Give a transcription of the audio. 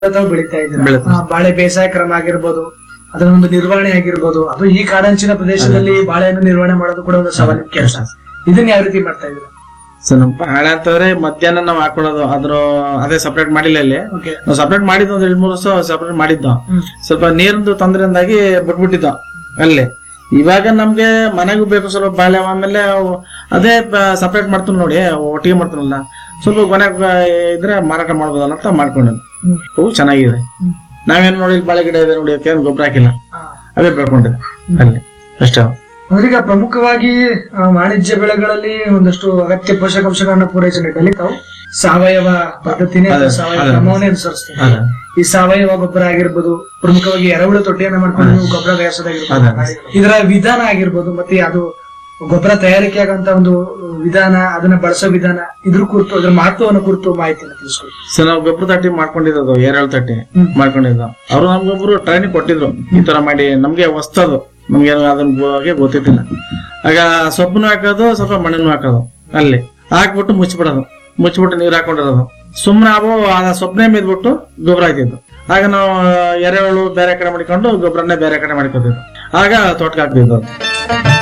ತಾವು ಬೆಳೀತಾ ಇದ್ದೀರಾ ಬೆಳೀತಾ ಆ, ಬಾಳೆ ಬೇಸಾಯ ಕ್ರಮ ಆಗಿರ್ಬೋದು ಅದರ ಒಂದು ನಿರ್ವಹಣೆ ಆಗಿರ್ಬೋದು ಅದು ಈ ಕಾಡಂಚಿನ ಪ್ರದೇಶದಲ್ಲಿ ಬಾಳೆಯನ್ನು ನಿರ್ವಹಣೆ ಮಾಡೋದು ಕೂಡ ಒಂದು ಸವಾಲಿನ ಕೆಲಸ ಇದನ್ನ ಯಾವ ರೀತಿ ಮಾಡ್ತಾ ಇದ್ದೀರಾ ಸೊ ನಮ್ಮ ಬಾಳೆ ಅಂತಂದ್ರೆ ಮಧ್ಯಾಹ್ನ ನಾವು ಹಾಕೊಳ್ಳೋದು ಅದ್ರ ಅದೇ ಸಪರೇಟ್ ಮಾಡಿಲ್ಲ ಇಲ್ಲಿ ಓಕೆ ನಾವು ಸಪರೇಟ್ ಮಾಡಿದ್ದು ಒಂದ್ ಎರಡ್ ಮೂರು ವರ್ಷ ಸಪರೇಟ್ ಮಾಡಿದ್ದು ಸ್ವಲ್ಪ ನೀರಿಂದು ತೊಂದರೆಯಿಂದಾಗಿ ಬಿಟ್ಬಿಟ್ಟಿದ್ದು ಅಲ್ಲಿ ಇವಾಗ ನಮ್ಗೆ ಮನೆಗೂ ಬೇಕು ಸ್ವಲ್ಪ ಬಾಳೆ ಆಮೇಲೆ ಅವು ಅದೇ ಸಪರೇಟ್ ಮಾಡ್ತೀನಿ ನೋಡಿ ಒಟ್ಟಿಗೆ ಮಾಡ್ತೀನಲ್ಲ ಸ್ವಲ್ಪ ಕೊನೆ ಇದ್ರೆ ಮಾರಾಟ ಮಾಡ್ಬೋದಲ್ಲ ಅಂತ ಮಾಡ್ಕೊಂಡೆ ಹೂ ಚೆನ್ನಾಗಿದೆ ನಾವೇನ್ ನೋಡಿ ಇಲ್ಲಿ ಬಾಳೆ ಗಿಡ ಇದೆ ನೋಡಿ ಅದಕ್ಕೆ ಏನು ಗೊಬ್ಬರ ಹಾಕಿಲ್ಲ ಅವೇ ಬೆಳ್ಕೊಂಡಿದೆ ಅಲ್ಲಿ ಅಷ್ಟೇ ಅಂದ್ರೆ ಈಗ ಪ್ರಮುಖವಾಗಿ ಆ, ವಾಣಿಜ್ಯ ಬೆಳೆಗಳಲ್ಲಿ ಒಂದಷ್ಟು ಅಗತ್ಯ ಪೋಷಕಾಂಶಗಳನ್ನ ಪೂರೈಸೋ ನಿಟ್ಟಿನಲ್ಲಿ ತಾವು ಸಾವಯವ ಪದ್ಧತಿನೇ ಅಥವಾ ಅದೇ, ಸಾವಯವ ಅದೇ. ಕ್ರಮವನ್ನೇ ಅನುಸರಿಸ್ತೀವಿ ಅದೇ. ಈ ಸಾವಯವ ಗೊಬ್ಬರ ಆಗಿರ್ಬೋದು ಪ್ರಮುಖವಾಗಿ ಎರೆಹುಳು ತೊಟ್ಟಿಯನ್ನ ಮಾಡ್ಕೊಂಡು ನೀವು ಗೊಬ್ಬರ ತಯಾರಿಸೋದಾಗಿರ್ಬೋದು ಇದರ ವಿಧಾನ ಆಗಿರ್ಬೋದು ಮತ್ತೆ ಅದು ಗೊಬ್ಬರ ತಯಾರಿಕೆ ಆಗಂತ ಒಂದು ವಿಧಾನ ಅದನ್ನ ಬಳಸೋ ವಿಧಾನ ಇದ್ರ ಕುರಿತು ಅದ್ರ ಮಹತ್ವವನ್ನು ಕುರಿತು ಮಾಹಿತಿಯನ್ನು ತಿಳಿಸ್ಕೊಡಿ ಸೊ ನಾವು ಗೊಬ್ಬರ ತಟ್ಟಿ ಮಾಡ್ಕೊಂಡಿದ್ದು ಏರೇಳು ತಟ್ಟಿ ಹ್ಮ್. ಮಾಡ್ಕೊಂಡಿದ್ದು ಅವರು ನಮ್ಗೊಬ್ರು ಟ್ರೈನಿಂಗ್ ಕೊಟ್ಟಿದ್ರು ಈ ತರ ಮಾಡಿ ನಮ್ಗೆ ಹೊಸ್ತದು ನಮ್ಗೆ ಅದನ್ನ ಬಗ್ಗೆ ಗೊತ್ತಿದ್ದಿಲ್ಲ ಆಗ ಸೊಪ್ಪನ್ನು ಹಾಕೋದು ಸ್ವಲ್ಪ ಮಣ್ಣನ್ನು ಹಾಕೋದು ಅಲ್ಲಿ ಹಾಕ್ಬಿಟ್ಟು ಮುಚ್ಚಿಬಿಡೋದು ಮುಚ್ಚಿಬಿಟ್ಟು ನೀರು ಹಾಕೊಂಡಿರೋದು ಸುಮ್ಮನೆ ಅವು ಆ ಸೊಪ್ಪನೆ ಮೇದ್ಬಿಟ್ಟು ಗೊಬ್ಬರ ಹಾಕ್ತಿದ್ದು ಆಗ ನಾವು ಎರೆಹುಳು ಬೇರೆ ಕಡೆ ಮಾಡ್ಕೊಂಡು ಗೊಬ್ಬರನ್ನೇ ಬೇರೆ ಕಡೆ ಮಾಡ್ಕೊತಿದ್ವು ಆಗ ತೋಟಕ್ಕೆ ಹಾಕ್ತಿದ್ದು